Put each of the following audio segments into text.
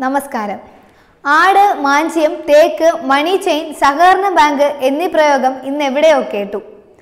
നമസ്കാരം ആട് മാഞ്ചിയം തേക്ക് മണി ചെയിൻ സഹകരണ ബാങ്ക് എന്നീ പ്രയോഗം ഇന്ന് എവിടെയോ കേട്ടു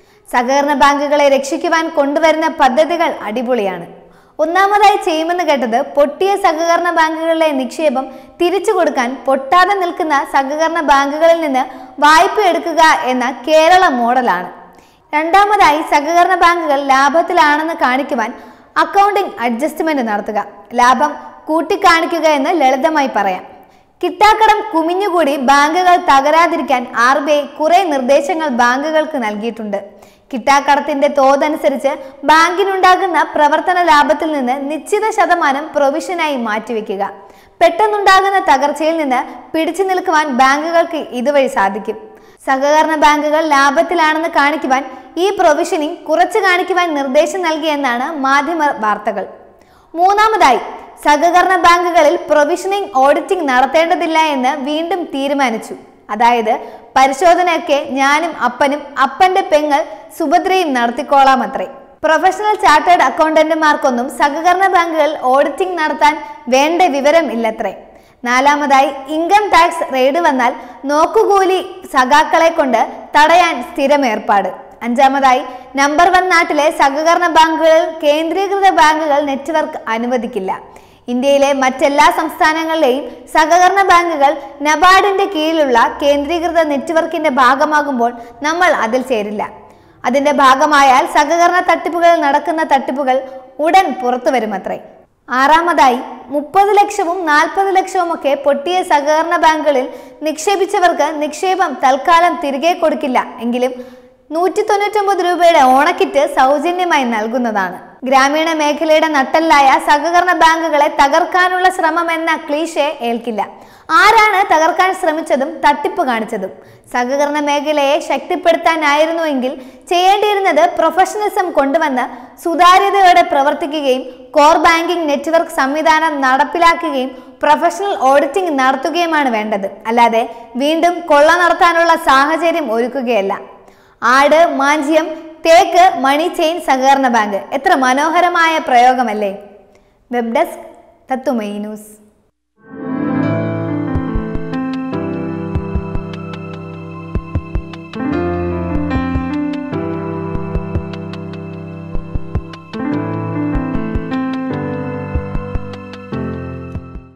സഹകരണ ബാങ്കുകളെ രക്ഷിക്കുവാൻ കൊണ്ടുവരുന്ന പദ്ധതികൾ അടിപൊളിയാണ് ഒന്നാമതായി ചെയ്യുമെന്ന് കേട്ടത് പൊട്ടിയ സഹകരണ ബാങ്കുകളിലെ നിക്ഷേപം തിരിച്ചു കൊടുക്കാൻ പൊട്ടാതെ നിൽക്കുന്ന സഹകരണ ബാങ്കുകളിൽ നിന്ന് വായ്പ എടുക്കുക എന്ന കേരള മോഡലാണ് രണ്ടാമതായി സഹകരണ ബാങ്കുകൾ ലാഭത്തിലാണെന്ന് കാണിക്കുവാൻ അക്കൗണ്ടിംഗ് അഡ്ജസ്റ്റ്മെന്റ് നടത്തുക ലാഭം കൂട്ടിക്കാണിക്കുക എന്ന് ലളിതമായി പറയാം കിട്ടാക്കടം കുമിഞ്ഞുകൂടി ബാങ്കുകൾ തകരാതിരിക്കാൻ ആർ ബി ഐ കുറെ നിർദ്ദേശങ്ങൾ ബാങ്കുകൾക്ക് നൽകിയിട്ടുണ്ട് കിട്ടാക്കടത്തിന്റെ തോതനുസരിച്ച് ബാങ്കിനുണ്ടാകുന്ന പ്രവർത്തന ലാഭത്തിൽ നിന്ന് നിശ്ചിത ശതമാനം പ്രൊവിഷനായി മാറ്റിവെക്കുക പെട്ടെന്നുണ്ടാകുന്ന തകർച്ചയിൽ നിന്ന് പിടിച്ചു നിൽക്കുവാൻ ബാങ്കുകൾക്ക് ഇതുവഴി സാധിക്കും സഹകരണ ബാങ്കുകൾ ലാഭത്തിലാണെന്ന് കാണിക്കുവാൻ ഈ പ്രൊവിഷനിങ് കുറച്ച് കാണിക്കുവാൻ നിർദ്ദേശം നൽകിയെന്നാണ് മാധ്യമ വാർത്തകൾ മൂന്നാമതായി സഹകരണ ബാങ്കുകളിൽ പ്രൊവിഷനിങ് ഓഡിറ്റിംഗ് നടത്തേണ്ടതില്ല എന്ന് വീണ്ടും തീരുമാനിച്ചു അതായത് പരിശോധനയൊക്കെ ഞാനും അപ്പനും അപ്പന്റെ പെങ്ങൾ സുഭദ്രയും നടത്തിക്കോളാം അത്രേ പ്രൊഫഷണൽ ചാർട്ടേഡ് അക്കൗണ്ടന്റുമാർക്കൊന്നും സഹകരണ ബാങ്കുകൾ ഓഡിറ്റിംഗ് നടത്താൻ വേണ്ട വിവരം ഇല്ലത്രേ നാലാമതായി ഇൻകം ടാക്സ് റെയ്ഡ് വന്നാൽ നോക്കുകൂലി സഖാക്കളെ കൊണ്ട് തടയാൻ സ്ഥിരം ഏർപ്പാട് അഞ്ചാമതായി നമ്പർ വൺ നാട്ടിലെ സഹകരണ ബാങ്കുകളിൽ കേന്ദ്രീകൃത ബാങ്കുകൾ നെറ്റ്വർക്ക് അനുവദിക്കില്ല ഇന്ത്യയിലെ മറ്റെല്ലാ സംസ്ഥാനങ്ങളിലെയും സഹകരണ ബാങ്കുകൾ നബാർഡിന്റെ കീഴിലുള്ള കേന്ദ്രീകൃത നെറ്റ്വർക്കിന്റെ ഭാഗമാകുമ്പോൾ നമ്മൾ അതിൽ ചേരില്ല അതിന്റെ ഭാഗമായാൽ സഹകരണ തട്ടിപ്പുകളിൽ നടക്കുന്ന തട്ടിപ്പുകൾ ഉടൻ പുറത്തു വരുമത്രേ ആറാമതായി മുപ്പത് ലക്ഷവും നാൽപ്പത് ലക്ഷവും ഒക്കെ പൊട്ടിയ സഹകരണ ബാങ്കുകളിൽ നിക്ഷേപിച്ചവർക്ക് നിക്ഷേപം തൽക്കാലം തിരികെ കൊടുക്കില്ല എങ്കിലും നൂറ്റി തൊണ്ണൂറ്റൊമ്പത് രൂപയുടെ ഓണക്കിറ്റ് സൗജന്യമായി നൽകുന്നതാണ് ഗ്രാമീണ മേഖലയുടെ നട്ടല്ലായ സഹകരണ ബാങ്കുകളെ തകർക്കാനുള്ള ശ്രമം എന്ന ക്ലീഷെ ഏൽക്കില്ല ആരാണ് തകർക്കാൻ ശ്രമിച്ചതും തട്ടിപ്പ് കാണിച്ചതും സഹകരണ മേഖലയെ ശക്തിപ്പെടുത്താനായിരുന്നുവെങ്കിൽ ചെയ്യേണ്ടിയിരുന്നത് പ്രൊഫഷണലിസം കൊണ്ടുവന്ന് സുതാര്യതയോടെ പ്രവർത്തിക്കുകയും കോർ ബാങ്കിംഗ് നെറ്റ്വർക്ക് സംവിധാനം നടപ്പിലാക്കുകയും പ്രൊഫഷണൽ ഓഡിറ്റിംഗ് നടത്തുകയുമാണ് വേണ്ടത് അല്ലാതെ വീണ്ടും കൊള്ള നടത്താനുള്ള സാഹചര്യം ഒരുക്കുകയല്ല ആട് മാഞ്ചിയം തേക്ക് മണി ചെയിൻ സഹകരണ ബാങ്ക് എത്ര മനോഹരമായ പ്രയോഗമല്ലേ വെബ് ഡെസ്ക് തത്തുമൈ ന്യൂസ്